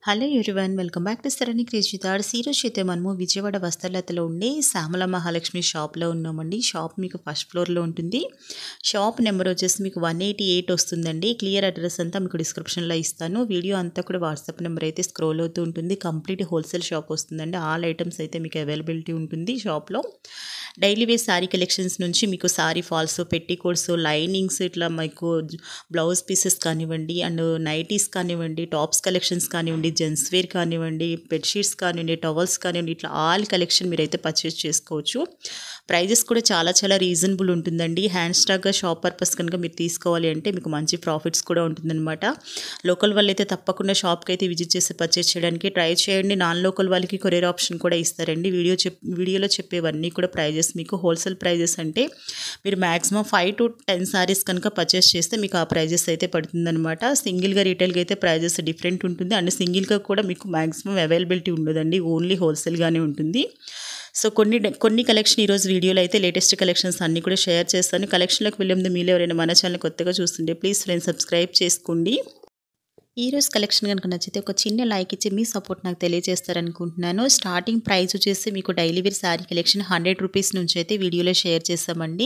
Hello everyone welcome back to Sarani crazy thirds ఈరోజు అయితే మనము విజయవాడ వస్త్రలతలో ఉండే శ్యామల మహాలక్ష్మి షాప్లో ఉన్నామండి షాప్ మీకు ఫస్ట్ ఫ్లోర్లో ఉంటుంది షాప్ నెంబర్ వచ్చేసి మీకు వన్ ఎయిటీ ఎయిట్ వస్తుందండి క్లియర్ అడ్రస్ అంతా మీకు డిస్క్రిప్షన్లో ఇస్తాను వీడియో అంతా కూడా వాట్సాప్ నెంబర్ అయితే స్క్రోల్ అవుతూ ఉంటుంది కంప్లీట్ హోల్సేల్ షాప్ వస్తుందండి ఆల్ ఐటమ్స్ అయితే మీకు అవైలబిలిటీ ఉంటుంది షాప్లో డైలీ వేర్ శారీ కలెక్షన్స్ నుంచి మీకు శారీ ఫాల్స్ పెట్టికోట్స్ లైనింగ్స్ ఇట్లా మీకు బ్లౌజ్ పీసెస్ కానివ్వండి అండ్ నైటీస్ కానివ్వండి టాప్స్ కలెక్షన్స్ కానివ్వండి జెంట్స్ వేర్ కానివ్వండి బెడ్షీట్స్ కానివ్వండి టవల్స్ కానివ్వండి ఇట్లా ఆల్ కలెక్షన్ మీరైతే పర్చేస్ చేసుకోవచ్చు ప్రైజెస్ కూడా చాలా చాలా రీజనబుల్ ఉంటుందండి హ్యాండ్ స్టాక్గా షాప్ పర్పస్ కనుక మీరు తీసుకోవాలి అంటే మీకు మంచి ప్రాఫిట్స్ కూడా ఉంటుందన్నమాట లోకల్ వాళ్ళు అయితే తప్పకుండా షాప్కి అయితే విజిట్ చేసి పర్చేస్ చేయడానికి ట్రై చేయండి నాన్ లోకల్ వాళ్ళకి కొరియర్ ఆప్షన్ కూడా ఇస్తారండి వీడియో చెప్ వీడియోలో చెప్పేవన్నీ కూడా ప్రైజెస్ మీకు హోల్సేల్ ప్రైజెస్ అంటే మీరు maximum five to ten saris కనుక పర్చేస్ చేస్తే మీకు ఆ ప్రైజెస్ అయితే పడుతుందన్నమాట సింగిల్గా రీటైల్గా అయితే ప్రైజెస్ డిఫరెంట్ ఉంటుంది అండ్ సింగిల్గా కూడా మీకు మ్యాక్సిమం అవైలబిలిటీ ఉండదండి ఓన్లీ హోల్సేల్గానే ఉంటుంది సో కొన్ని కొన్ని కలెక్షన్ ఈరోజు వీడియోలో అయితే లేటెస్ట్ కలెక్షన్స్ అన్నీ కూడా షేర్ చేస్తాను కలెక్షన్లోకి వెళ్ళే ముందు మీలో ఎవరైనా మన ఛానల్ కొత్తగా చూస్తుంటే ప్లీజ్ ఫ్రెండ్స్ సబ్స్క్రైబ్ చేసుకోండి ఈరోజు కలెక్షన్ కనుక నచ్చితే ఒక చిన్న లైక్ ఇచ్చి మీ సపోర్ట్ నాకు తెలియజేస్తారనుకుంటున్నాను స్టార్టింగ్ ప్రైస్ వచ్చేసి మీకు daily wear sari collection hundred rupees నుంచి అయితే వీడియోలో షేర్ చేస్తామండి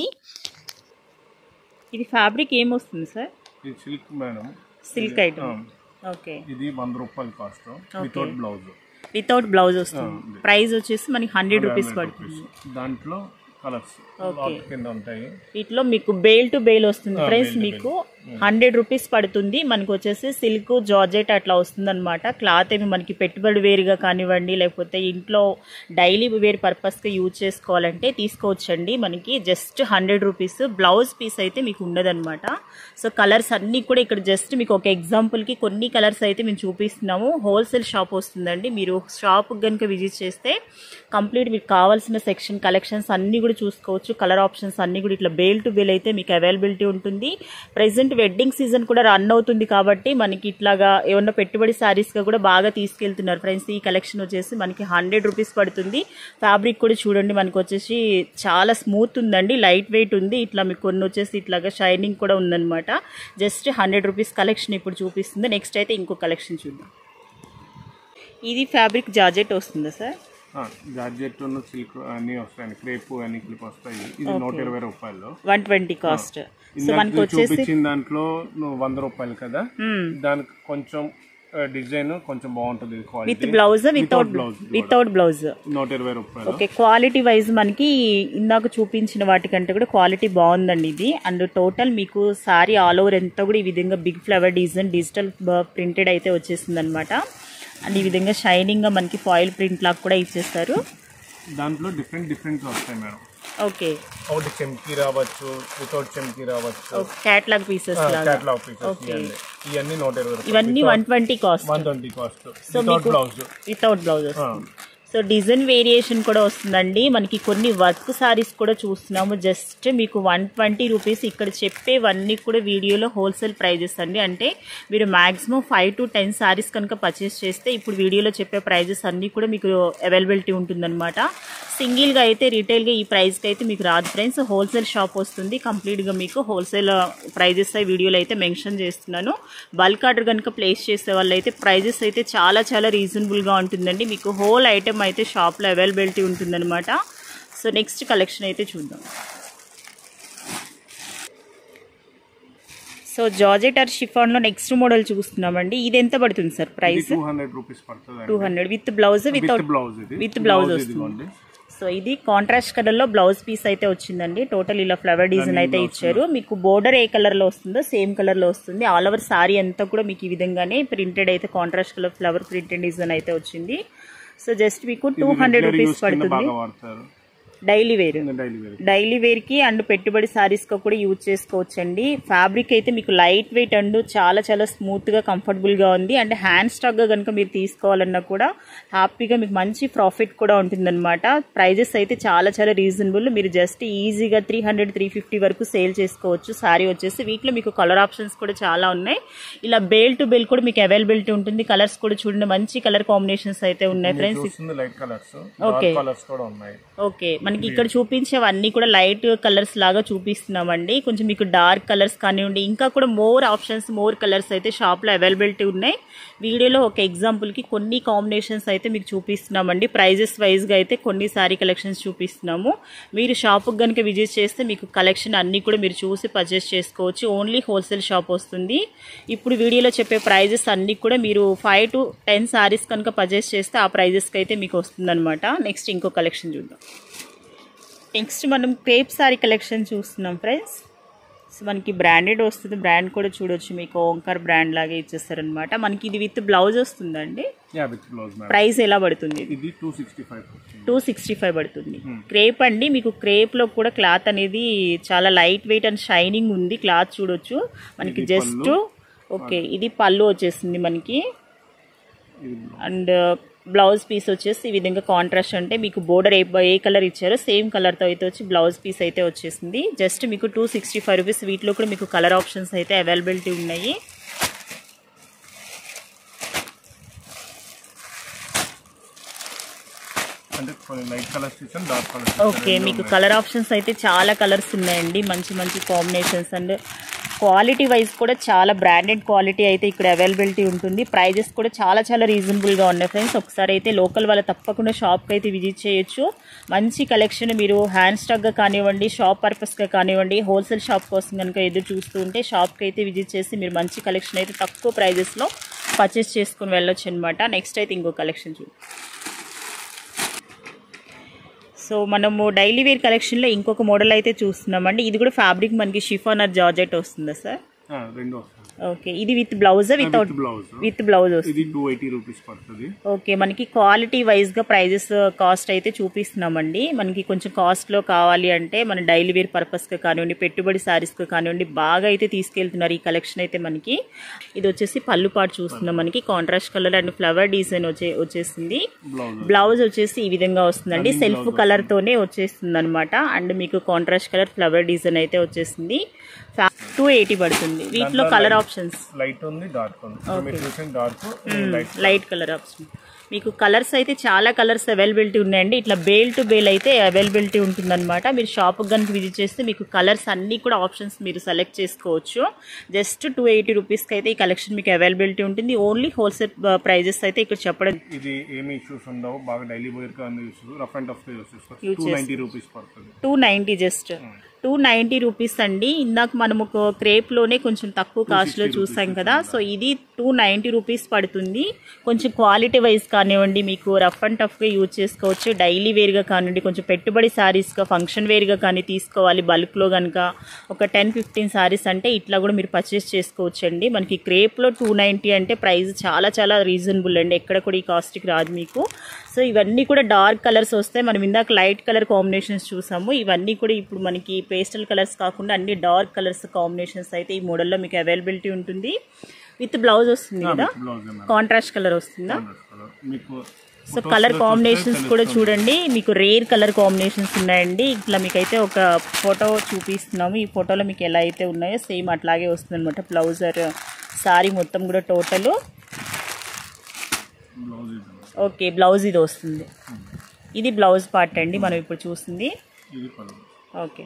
ఇది ఫ్యాబ్రిక్ ఏమొస్తుంది సార్ ఇది silk madam silk item okay ఇది వంద రూపాయల cost without blouse without blouse వస్తుంది ప్రైస్ వచ్చేసి మనకి హండ్రెడ్ రూపీస్ పడుతుంది దాంట్లో కలర్స్ కింద ఉంటాయి వీటిలో మీకు బేల్ టు బేల్ వస్తుంది ప్రైస్ మీకు హండ్రెడ్ రూపీస్ పడుతుంది మనకు వచ్చేసి సిల్క్ జార్జెట్ అట్లా వస్తుంది అనమాట క్లాత్ ఏమి మనకి పెట్టుబడి వేరుగా కానివ్వండి లేకపోతే ఇంట్లో డైలీ వేర్ పర్పస్గా యూజ్ చేసుకోవాలంటే తీసుకోవచ్చండి మనకి just hundred rupees blouse piece అయితే మీకు ఉండదన్నమాట సో కలర్స్ అన్నీ కూడా ఇక్కడ జస్ట్ మీకు ఒక ఎగ్జాంపుల్కి కొన్ని కలర్స్ అయితే మేము చూపిస్తున్నాము హోల్సేల్ షాప్ వస్తుందండి మీరు షాప్ కనుక విజిట్ చేస్తే కంప్లీట్ మీకు కావాల్సిన సెక్షన్ కలెక్షన్స్ అన్నీ కూడా చూసుకోవచ్చు కలర్ ఆప్షన్స్ అన్నీ కూడా ఇట్లా బేల్ టు బేల్ అయితే మీకు అవైలబిలిటీ ఉంటుంది ప్రెసెంట్ వెడ్డింగ్ సీజన్ కూడా రన్ అవుతుంది కాబట్టి మనకి ఇట్లాగా ఏమన్నా పెట్టుబడి శారీస్గా కూడా బాగా తీసుకెళ్తున్నారు ఫ్రెండ్స్ ఈ కలెక్షన్ వచ్చేసి మనకి హండ్రెడ్ రూపీస్ పడుతుంది ఫ్యాబ్రిక్ కూడా చూడండి మనకి వచ్చేసి చాలా స్మూత్ ఉందండి లైట్ వెయిట్ ఉంది ఇట్లా మీకు కొన్ని వచ్చేసి ఇట్లాగా షైనింగ్ కూడా ఉందన్నమాట జస్ట్ హండ్రెడ్ రూపీస్ కలెక్షన్ ఇప్పుడు చూపిస్తుంది నెక్స్ట్ అయితే ఇంకో కలెక్షన్ చూద్దాం ఇది ఫ్యాబ్రిక్ జార్జెట్ వస్తుందా సార్ జార్జెట్ సిల్క్ అన్ని వస్తాయి క్రేప్ అన్ని క్లిప్ వస్తాయి ఇది నూట ఇరవై రూపాయలు వన్ ట్వంటీ కాస్ట్ సో ఇందాక మనకి వచ్చేసి చూపించిన దాంట్లో నువ్వు వంద రూపాయలు కదా మ్మ్. దానికి కొంచెం డిజైన్ కొంచెం బాగుంటుంది with quality blouse without blouse without blouse నూట ఇరవై రూపాయలు ఓకే క్వాలిటీ వైజ్ మనకి ఇందాక చూపించిన వాటికంటే కూడా క్వాలిటీ బాగుందండి ఇది అండ్ టోటల్ మీకు సారీ ఆల్ ఓవర్ ఎంత కూడా ఈ విధంగా big flower design digital printed అయితే వచ్చేసింది అనమాట అండ్ ఈ విధంగా షైనింగ్గా మనకి ఫాయిల్ ప్రింట్ లాగా కూడా ఇచ్చేస్తారు దాంట్లో డిఫరెంట్ డిఫరెంట్ వస్తాయి మేడం ఓకే ఒకటి చెంకి రావచ్చు వితౌట్ చెంకి రావచ్చు క్యాట్లాగ్ పీసెస్ లాగా క్యాట్లాగ్ పీసెస్ ఇవన్నీ ఇవన్నీ నూట ఇరవై రూపాయలు ఇవన్నీ one twenty cost one twenty cost so without మీకు బ్లౌజ్ వితౌట్ బ్లౌజ్ వస్తుంది సో డిజైన్ వేరియేషన్ కూడా వస్తుందండి మనకి కొన్ని వర్క్ సారీస్ కూడా చూస్తున్నాము జస్ట్ మీకు వన్ ట్వంటీ రూపీస్ ఇక్కడ చెప్పేవన్నీ కూడా వీడియోలో హోల్సేల్ ప్రైజెస్ అండి అంటే మీరు maximum five to ten saris కనుక పర్చేస్ చేస్తే ఇప్పుడు వీడియోలో చెప్పే ప్రైజెస్ అన్నీ కూడా మీకు అవైలబిలిటీ ఉంటుందన్నమాట సింగిల్గా అయితే రీటైల్గా ఈ ప్రైస్కి అయితే మీకు రాదు ఫ్రెండ్స్ హోల్సేల్ షాప్ వస్తుంది కంప్లీట్గా మీకు హోల్సేల్ ప్రైజెస్ అయి వీడియోలో అయితే మెన్షన్ చేస్తున్నాను బల్క్ ఆర్డర్ కనుక ప్లేస్ చేసే వాళ్ళు అయితే ప్రైజెస్ అయితే చాలా చాలా రీజనబుల్గా ఉంటుందండి మీకు హోల్ ఐటెం అయితే షాప్లో అవైలబిలిటీ ఉంటుందన్నమాట సో నెక్స్ట్ కలెక్షన్ అయితే చూద్దాం సో జార్జెట్ ఆర్ షిఫాన్లో నెక్స్ట్ మోడల్ చూస్తున్నామండి ఇది ఎంత పడుతుంది sir price two hundred rupees పడుతుంది two hundred with blouse without blouse ఇది విత్ బ్లౌజ్ వస్తుంది ఇదిగోండి సో ఇది కాంట్రాస్ట్ కలర్ లో బ్లౌజ్ పీస్ అయితే వచ్చిందండి టోటల్ ఇలా ఫ్లవర్ డిజైన్ అయితే ఇచ్చారు మీకు బోర్డర్ ఏ కలర్ లో వస్తుందో సేమ్ కలర్ లో వస్తుంది ఆల్ ఓవర్ సారీ అంతా కూడా మీకు ఈ విధంగానే ప్రింటెడ్ అయితే contrast colour flower printed design అయితే వచ్చింది సో జస్ట్ మీకు టూ హండ్రెడ్ రూపీస్ యూస్ కింద పడుతుంది బాగా వాడతారు daily wear daily wear daily wear కి అండ్ పెట్టుబడి సారీస్ గా కూడా యూజ్ చేసుకోవచ్చండి ఫ్యాబ్రిక్ అయితే మీకు లైట్ వెయిట్ అండ్ చాలా చాలా స్మూత్ గా కంఫర్టబుల్ గా ఉంది అండ్ హ్యాండ్ స్టాక్ గా కనుక మీరు తీసుకోవాలన్నా కూడా హ్యాపీగా మీకు మంచి ప్రాఫిట్ కూడా ఉంటుందన్నమాట ప్రైజెస్ అయితే చాలా చాలా రీజనబుల్ మీరు జస్ట్ ఈజీగా త్రీ హండ్రెడ్ త్రీ ఫిఫ్టీ వరకు సేల్ చేసుకోవచ్చు సారీ వచ్చేసి వీటిలో మీకు కలర్ ఆప్షన్స్ కూడా చాలా ఉన్నాయి ఇలా బేల్ టు బేల్ కూడా మీకు అవైలబిలిటీ ఉంటుంది కలర్స్ కూడా చూడండి మంచి కలర్ కాంబినేషన్స్ అయితే ఉన్నాయి ఫ్రెండ్స్ చూస్తుంది light colours Okay. Dark colours కూడా ఉన్నాయి ఓకే మనకి ఇక్కడ చూపించేవన్నీ కూడా లైట్ కలర్స్ లాగా చూపిస్తున్నామండి కొంచెం మీకు డార్క్ కలర్స్ కానివ్వండి ఇంకా కూడా మోర్ ఆప్షన్స్ మోర్ కలర్స్ అయితే షాప్లో అవైలబిలిటీ ఉన్నాయి వీడియోలో ఒక ఎగ్జాంపుల్కి కొన్ని కాంబినేషన్స్ అయితే మీకు చూపిస్తున్నామండి ప్రైజెస్ వైజ్గా అయితే కొన్ని శారీ కలెక్షన్స్ చూపిస్తున్నాము మీరు షాప్కి కనుక విజిట్ చేస్తే మీకు కలెక్షన్ అన్నీ కూడా మీరు చూసి పర్చేస్ చేసుకోవచ్చు ఓన్లీ హోల్సేల్ షాప్ వస్తుంది ఇప్పుడు వీడియోలో చెప్పే ప్రైజెస్ అన్నీ కూడా మీరు ఫైవ్ టు టెన్ శారీస్ కనుక పర్చేస్ చేస్తే ఆ ప్రైజెస్కి అయితే మీకు వస్తుందన్నమాట నెక్స్ట్ ఇంకో కలెక్షన్ చూద్దాం నెక్స్ట్ మనం క్రేప్ శారీ కలెక్షన్ చూస్తున్నాం ఫ్రెండ్స్ సో మనకి బ్రాండెడ్ వస్తుంది బ్రాండ్ కూడా చూడొచ్చు మీకు ఓంకార్ బ్రాండ్ లాగే ఇచ్చేస్తారనమాట మనకి ఇది విత్ బ్లౌజ్ వస్తుందండి yeah with blouse madam price ఎలా పడుతుంది ఇది ఇది two sixty five two sixty five పడుతుంది క్రేప్ అండి మీకు క్రేప్లో కూడా క్లాత్ అనేది చాలా లైట్ వెయిట్ అండ్ షైనింగ్ ఉంది క్లాత్ చూడొచ్చు మనకి ఇది జస్ట్ పళ్ళు. ఓకే ఇది పళ్ళు వచ్చేసింది మనకి ఇది అండ్ బ్లౌజ్ పీస్ వచ్చేసి ఈ విధంగా కాంట్రాస్ట్ అంటే మీకు బోర్డర్ ఏ ఏ కలర్ ఇచ్చారో సేమ్ కలర్తో అయితే వచ్చి బ్లౌజ్ పీస్ అయితే వచ్చేసింది జస్ట్ మీకు టూ సిక్స్టీ ఫైవ్ రూపీస్ వీటిలో కూడా మీకు కలర్ ఆప్షన్స్ అయితే అవైలబిలిటీ ఉన్నాయి అంటే కొన్ని లైట్ కలర్స్ ఇచ్చాను డార్క్ కలర్స్ ఓకే మీకు కలర్ ఆప్షన్స్ అయితే చాలా కలర్స్ ఉన్నాయండి మంచి మంచి కాంబినేషన్స్ అండ్ క్వాలిటీ వైజ్ కూడా చాలా బ్రాండెడ్ క్వాలిటీ అయితే ఇక్కడ అవైలబిలిటీ ఉంటుంది ప్రైజెస్ కూడా చాలా చాలా రీజనబుల్గా ఉన్నాయి ఫ్రెండ్స్ ఒకసారి అయితే లోకల్ వాళ్ళ తప్పకుండా షాప్కి అయితే విజిట్ చేయొచ్చు మంచి కలెక్షన్ మీరు హ్యాండ్ స్టాక్గా కానివ్వండి షాప్ పర్పస్గా కానివ్వండి హోల్సేల్ షాప్ కోసం కనుక ఎదురు చూస్తూ ఉంటే షాప్కి అయితే విజిట్ చేసి మీరు మంచి కలెక్షన్ అయితే తక్కువ ప్రైజెస్లో పర్చేస్ చేసుకుని వెళ్ళొచ్చు అనమాట నెక్స్ట్ అయితే ఇంకో కలెక్షన్ చూద్దాం సో మనము డైలీ వేర్ కలెక్షన్లో ఇంకొక మోడల్ అయితే చూస్తున్నామండి ఇది కూడా ఫ్యాబ్రిక్ మనకి షిఫాన్ ఆర్ జార్జెట్ వస్తుందా సార్ రెండు వస్తుంది ఓకే ఇది with blouse without with blouse with blouse వస్తుంది ఇది టూ ఎయిటీ రూపీస్ పడుతుంది ఓకే మనకి క్వాలిటీ వైజ్గా ప్రైజెస్ కాస్ట్ అయితే చూపిస్తున్నామండి మనకి కొంచెం కాస్ట్లో కావాలి అంటే మన డైలీ వేర్ పర్పస్గా కానివ్వండి పెట్టుబడి శారీస్గా కానివ్వండి బాగా అయితే తీసుకెళ్తున్నారు ఈ కలెక్షన్ అయితే మనకి ఇది వచ్చేసి పళ్ళు పాటు చూస్తున్నాం మనకి contrast colour and flower design వచ్చే వచ్చేసింది బ్లౌజ్ బ్లౌజ్ వచ్చేసి ఈ విధంగా వస్తుందండి సెల్ఫ్ కలర్ తోనే వచ్చేస్తుంది అనమాట అండ్ మీకు కాంట్రాస్ట్ కలర్ ఫ్లవర్ డిజైన్ అయితే వచ్చేసింది టూ ఎయిటీ పడుతుంది వీటిలో కలర్ ఆప్షన్స్ లైట్ ఉంది డార్క్ ఉంది సో మీరు చూసిన dark light light colour option మీకు కలర్స్ అయితే చాలా కలర్స్ అవైలబిలిటీ ఉన్నాయండి ఇట్లా బేల్ టు బేల్ అయితే అవైలబిలిటీ ఉంటుందన్నమాట మీరు షాప్కి కనుక విజిట్ చేస్తే మీకు కలర్స్ అన్నీ కూడా ఆప్షన్స్ మీరు సెలెక్ట్ చేసుకోవచ్చు జస్ట్ టూ ఎయిటీ రూపీస్కి అయితే ఈ కలెక్షన్ మీకు అవైలబిలిటీ ఉంటుంది ఓన్లీ హోల్సేల్ ప్రైజెస్ అయితే ఇక్కడ చెప్పడం ఇది ఏమి ఇష్యూస్ ఉండవు బాగా డైలీ వేర్ గా అన్ని issues rough and tough use చేసుకోవచ్చు Use టూ నైన్టీ రూపీస్ పడుతుంది two ninety just two ninety rupees అండి ఇందాక మనము ఒక క్రేప్లోనే కొంచెం తక్కువ కాస్ట్లో చూసాం కదా సో ఇది టూ నైంటీ రూపీస్ పడుతుంది కొంచెం క్వాలిటీ వైజ్ కానివ్వండి మీకు రఫ్ అండ్ టఫ్గా యూజ్ చేసుకోవచ్చు డైలీ వేర్గా కానివ్వండి కొంచెం పెట్టుబడి శారీస్గా ఫంక్షన్ వేర్గా కానీ తీసుకోవాలి బల్క్లో కనుక ఒక టెన్ ఫిఫ్టీన్ శారీస్ అంటే ఇట్లా కూడా మీరు పర్చేస్ చేసుకోవచ్చు అండి మనకి క్రేప్లో టూ నైంటీ అంటే ప్రైస్ చాలా చాలా రీజనబుల్ అండి ఎక్కడ కూడా ఈ కాస్ట్కి రాదు మీకు సో ఇవన్నీ కూడా డార్క్ కలర్స్ వస్తాయి మనం ఇందాక లైట్ కలర్ కాంబినేషన్స్ చూసాము ఇవన్నీ కూడా ఇప్పుడు మనకి పేస్టల్ కలర్స్ కాకుండా అన్ని డార్క్ కలర్స్ కాంబినేషన్స్ అయితే ఈ మోడల్లో మీకు అవైలబిలిటీ ఉంటుంది విత్ బ్లౌజ్ వస్తుంది కదా బ్లౌజ్ కాంట్రాస్ట్ కలర్ వస్తుందా మీకు సో కలర్ కాంబినేషన్స్ కూడా చూడండి మీకు రేర్ కలర్ కాంబినేషన్స్ ఉన్నాయండి ఇట్లా మీకైతే ఒక ఫోటో చూపిస్తున్నాము ఈ ఫోటోలో మీకు ఎలా అయితే ఉన్నాయో సేమ్ అట్లాగే వస్తుంది అనమాట బ్లౌజర్ సారీ మొత్తం కూడా టోటల్ బ్లౌజ్ ఇది ఓకే బ్లౌజ్ ఇది వస్తుంది ఇది బ్లౌజ్ పార్ట్ అండి మనం ఇప్పుడు చూస్తుంది ఇది పళ్ళు ఓకే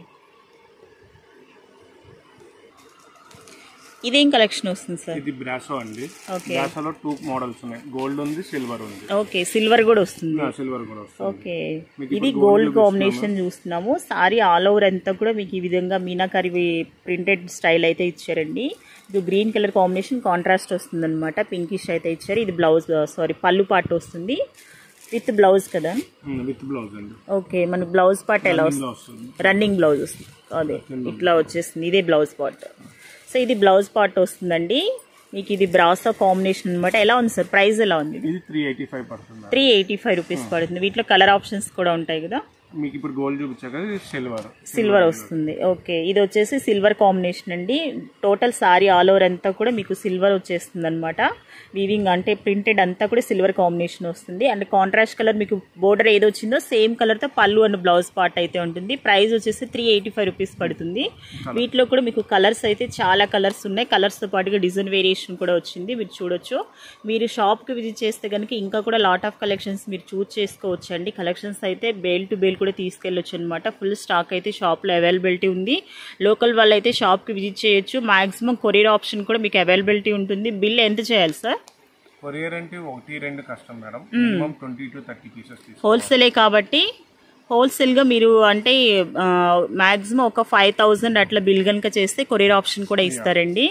ఇదేం కలెక్షన్ వస్తుంది సార్ ఇది బ్రాసో అండి ఓకే బ్రాసోలో టూ మోడల్స్ ఉన్నాయి గోల్డ్ ఉంది సిల్వర్ ఉంది ఓకే సిల్వర్ కూడా వస్తుంది సిల్వర్ కూడా వస్తుంది ఓకే మీకు ఇది ఇప్పుడు గోల్డ్ gold కాంబినేషన్ చూస్తున్నాము సారీ ఆల్ ఓవర్ అంతా కూడా మీకు ఈ విధంగా మీనాకరి ప్రింటెడ్ స్టైల్ అయితే ఇచ్చారండి ఇది గ్రీన్ కలర్ కాంబినేషన్ కాంట్రాస్ట్ వస్తుంది అనమాట పింకిష్ అయితే ఇచ్చారు ఇది బ్లౌజ్ సారీ పళ్ళు పార్ట్ వస్తుంది విత్ బ్లౌజ్ కదా విత్ బ్లౌజ్ అండి ఓకే మన బ్లౌజ్ పార్ట్ ఎలా వస్తుంది ఇలా వస్తుంది రన్నింగ్ బ్లౌజ్ వస్తుంది అదే ఇట్లా వచ్చేస్తుంది ఇదే బ్లౌజ్ పార్ట్ సో ఇది బ్లౌజ్ పార్ట్ వస్తుందండి మీకు ఇది బ్రాసో కాంబినేషన్ అనమాట ఎలా ఉంది సార్ ప్రైస్ ఎలా ఉంది ఇది త్రీ ఎయిటీ ఫైవ్ పడుతుంది త్రీ ఎయిటీ ఫైవ్ రూపీస్ పడుతుంది వీటిలో కలర్ ఆప్షన్స్ కూడా ఉంటాయి కదా మీకు ఇప్పుడు గోల్డ్ చూపించాక ఇది సిల్వర్ సిల్వర్ వస్తుంది ఓకే ఇది వచ్చేసి సిల్వర్ కాంబినేషన్ అండి టోటల్ సారీ ఆల్ ఓవర్ అంతా కూడా మీకు సిల్వర్ వచ్చేస్తుంది అనమాట వీవింగ్ అంటే ప్రింటెడ్ అంతా కూడా సిల్వర్ కాంబినేషన్ వస్తుంది అండ్ కాంట్రాస్ట్ కలర్ మీకు బోర్డర్ ఏది వచ్చిందో సేమ్ కలర్తో పళ్ళు అండ్ బ్లౌజ్ పార్ట్ అయితే ఉంటుంది ప్రైస్ వచ్చేసి త్రీ ఎయిటీ ఫైవ్ రూపీస్ పడుతుంది వీటిలో కూడా మీకు కలర్స్ అయితే చాలా కలర్స్ ఉన్నాయి కలర్స్తో పాటుగా డిజైన్ వేరియేషన్ కూడా వచ్చింది మీరు చూడొచ్చు మీరు షాప్కి విజిట్ చేస్తే కనుక ఇంకా కూడా లాట్ ఆఫ్ కలెక్షన్స్ మీరు చూస్ చేసుకోవచ్చు అండి కలెక్షన్స్ అయితే బేల్ టు బేల్ కూడా తీసుకెళ్ళొచ్చు అనమాట ఫుల్ స్టాక్ అయితే షాప్లో అవైలబిలిటీ ఉంది లోకల్ వాళ్ళు అయితే షాప్కి విజిట్ చేయొచ్చు మాక్సిమం కొరియర్ ఆప్షన్ కూడా మీకు అవైలబిలిటీ ఉంటుంది బిల్ ఎంత చేయాలి సార్ కొరియర్ అంటే ఒకటి రెండు కష్టం madam minimum twenty to thirty pieces తీసుకోవాలి హోల్సేలే కాబట్టి హోల్సేల్గా మీరు అంటే మ్యాక్సిమం ఒక ఫైవ్ థౌజండ్ అట్లా బిల్ కనుక చేస్తే కొరియర్ ఆప్షన్ కూడా ఇస్తారండి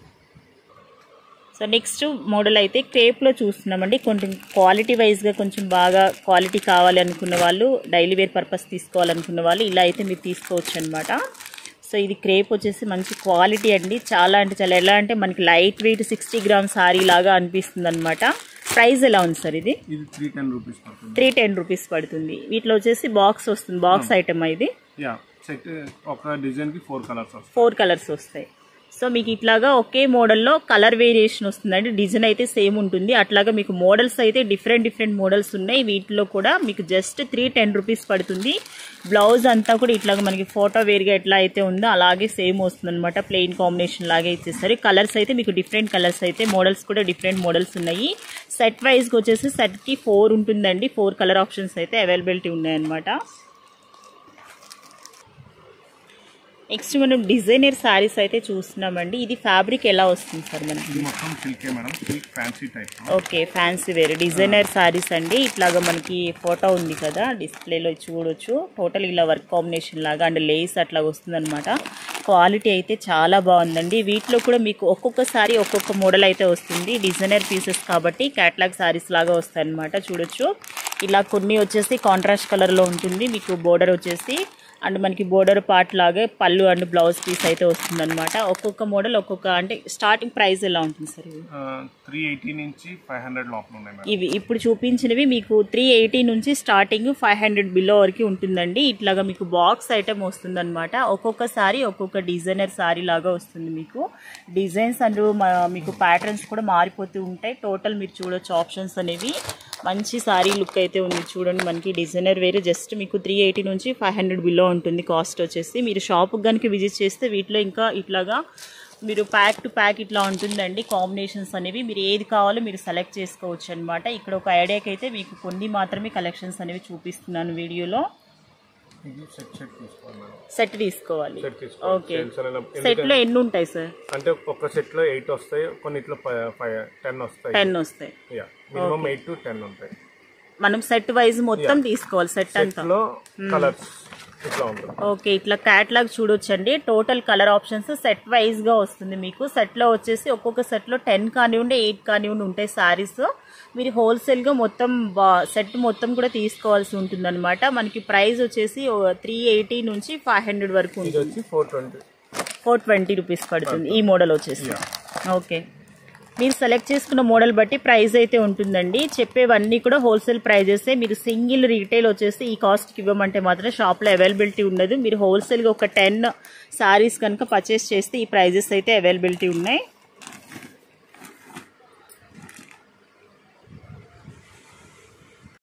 సో నెక్స్ట్ మోడల్ అయితే క్రేప్లో చూస్తున్నామండి కొంచెం క్వాలిటీ వైజ్గా కొంచెం బాగా క్వాలిటీ కావాలి అనుకున్న వాళ్ళు డైలీ వేర్ పర్పస్ తీసుకోవాలనుకున్న వాళ్ళు ఇలా అయితే మీరు తీసుకోవచ్చు అనమాట సో ఇది క్రేప్ వచ్చేసి మంచి క్వాలిటీ అండి చాలా అంటే చాలా ఎలా అంటే మనకి light weight sixty gram sari లాగా అనిపిస్తుంది అనమాట ప్రైస్ ఎలా ఉంది సార్ ఇది ఇది త్రీ టెన్ రూపీస్ పడుతుంది త్రీ టెన్ రూపీస్ పడుతుంది వీటిలో వచ్చేసి బాక్స్ వస్తుంది బాక్స్ ఐటమ్ ఇది యా సెట్ ఒక డిజైన్ కి ఫోర్ కలర్స్ వస్తాయి ఫోర్ కలర్స్ వస్తాయి సో మీకు ఇట్లాగా ఒకే మోడల్లో కలర్ వేరియేషన్ వస్తుందండి డిజైన్ అయితే సేమ్ ఉంటుంది అట్లాగా మీకు మోడల్స్ అయితే డిఫరెంట్ డిఫరెంట్ మోడల్స్ ఉన్నాయి వీటిలో కూడా మీకు జస్ట్ త్రీ టెన్ రూపీస్ పడుతుంది బ్లౌజ్ అంతా కూడా ఇట్లాగా మనకి ఫోటో వేరుగా ఎట్లా అయితే ఉందో అలాగే సేమ్ వస్తుంది అనమాట ప్లెయిన్ కాంబినేషన్ లాగే ఇచ్చేస్తారు కలర్స్ అయితే మీకు డిఫరెంట్ కలర్స్ అయితే మోడల్స్ కూడా డిఫరెంట్ మోడల్స్ ఉన్నాయి సెట్ వైజ్కి వచ్చేసి సెట్కి ఫోర్ ఉంటుందండి ఫోర్ కలర్ ఆప్షన్స్ అయితే అవైలబిలిటీ ఉన్నాయన్నమాట నెక్స్ట్ మనం డిజైనర్ శారీస్ అయితే చూస్తున్నామండి ఇది ఫ్యాబ్రిక్ ఎలా వస్తుంది సార్ మనకి ఇది మొత్తం సిల్కే madam silk fancy type okay fancy wear designer saris అండి ఇట్లాగా మనకి ఫోటో ఉంది కదా డిస్ప్లేలో చూడొచ్చు టోటల్ ఇలా వర్క్ కాంబినేషన్ లాగా అండ్ లేస్ అట్లా వస్తుందన్నమాట క్వాలిటీ అయితే చాలా బాగుందండి వీటిలో కూడా మీకు ఒక్కొక్క సారీ ఒక్కొక్క మోడల్ అయితే వస్తుంది డిజైనర్ పీసెస్ కాబట్టి క్యాట్లాగ్ శారీస్ లాగా వస్తాయి అనమాట చూడొచ్చు ఇలా కొన్ని వచ్చేసి కాంట్రాస్ట్ కలర్లో ఉంటుంది మీకు బోర్డర్ వచ్చేసి అండ్ మనకి బోర్డర్ పార్ట్ లాగే పళ్ళు అండ్ బ్లౌజ్ పీస్ అయితే వస్తుందన్నమాట ఒక్కొక్క మోడల్ ఒక్కొక్క అంటే స్టార్టింగ్ ప్రైస్ ఎలా ఉంటుంది సార్ ఇవి త్రీ ఎయిటీ నుంచి ఫైవ్ హండ్రెడ్ లోపల ఉన్నాయి మేడం ఇవి ఇప్పుడు చూపించినవి మీకు త్రీ ఎయిటీ నుంచి స్టార్టింగ్ ఫైవ్ హండ్రెడ్ బిలో వరకు ఉంటుందండి ఇట్లాగా మీకు బాక్స్ ఐటమ్ వస్తుందన్నమాట ఒక్కొక్క సారీ ఒక్కొక్క డిజైనర్ సారీ లాగా వస్తుంది మీకు డిజైన్స్ అండ్ మ- మీకు ప్యాటర్న్స్ కూడా మారిపోతూ ఉంటాయి టోటల్ మీరు చూడొచ్చు ఆప్షన్స్ అనేవి మంచి సారీ లుక్ అయితే ఉంది చూడండి మనకి డిజైనర్ వేరే జస్ట్ మీకు త్రీ ఎయిటీ నుంచి ఫైవ్ హండ్రెడ్ బిలో ఉంటుంది కాస్ట్ వచ్చేసి మీరు షాప్కి కనుక విజిట్ చేస్తే వీటిలో ఇంకా ఇట్లాగా మీరు ప్యాక్ టు ప్యాక్ ఇట్లా ఉంటుందండి కాంబినేషన్స్ అనేవి మీరు ఏది కావాలో మీరు సెలెక్ట్ చేసుకోవచ్చు అనమాట ఇక్కడ ఒక ఐడియాకి అయితే మీకు కొన్ని మాత్రమే కలెక్షన్స్ అనేవి చూపిస్తున్నాను వీడియోలో ఇది సెట్ సెట్ తీసుకోవాలి మేడం సెట్ తీసుకోవాలి సెట్ తీసుకోవాలి ఓకే Sales అనేలా- సెట్లో ఎన్ని ఉంటాయి సార్ అంటే ఒక సెట్ లో ఎయిట్ వస్తాయి కొన్నిట్లో ఫైవ్ టెన్ వస్తాయి టెన్ వస్తాయి yeah minimum eight to ten ఉంటాయి మనం సెట్ వైజ్ మొత్తం తీసుకోవాలి సెట్ అంతా లో కలర్స్ ఇట్లా ఉంటుంది ఓకే ఇట్లా క్యాట్లాగ్ చూడొచ్చండి total colour options set wise గా వస్తుంది మీకు సెట్ లో వచ్చేసి ఒక్కొక్క సెట్ లో టెన్ కానివ్వండి ఎయిట్ కానివ్వండి ఉంటాయి సారీస్ మీరు హోల్సేల్ గా మొత్తం సెట్ మొత్తం కూడా తీసుకోవాల్సి ఉంటుంది అనమాట మనకి ప్రైస్ వచ్చేసి త్రీ ఎయిటీ నుంచి ఫైవ్ హండ్రెడ్ వరకు ఇది ఉంటుంది వచ్చి four twenty four twenty rupees పడుతుంది ఈ మోడల్ వచ్చేసి ఓకే మీరు సెలెక్ట్ చేసుకున్న మోడల్ బట్టి ప్రైస్ అయితే ఉంటుందండి చెప్పేవన్నీ కూడా హోల్సేల్ ప్రైజెస్ మీరు సింగిల్ రీటైల్ వచ్చేసి ఈ కాస్ట్కి ఇవ్వమంటే మాత్రం షాప్లో అవైలబిలిటీ ఉండదు మీరు హోల్సేల్గా ఒక టెన్ సారీస్ కనుక పర్చేస్ చేస్తే ఈ ప్రైజెస్ అయితే అవైలబిలిటీ ఉన్నాయి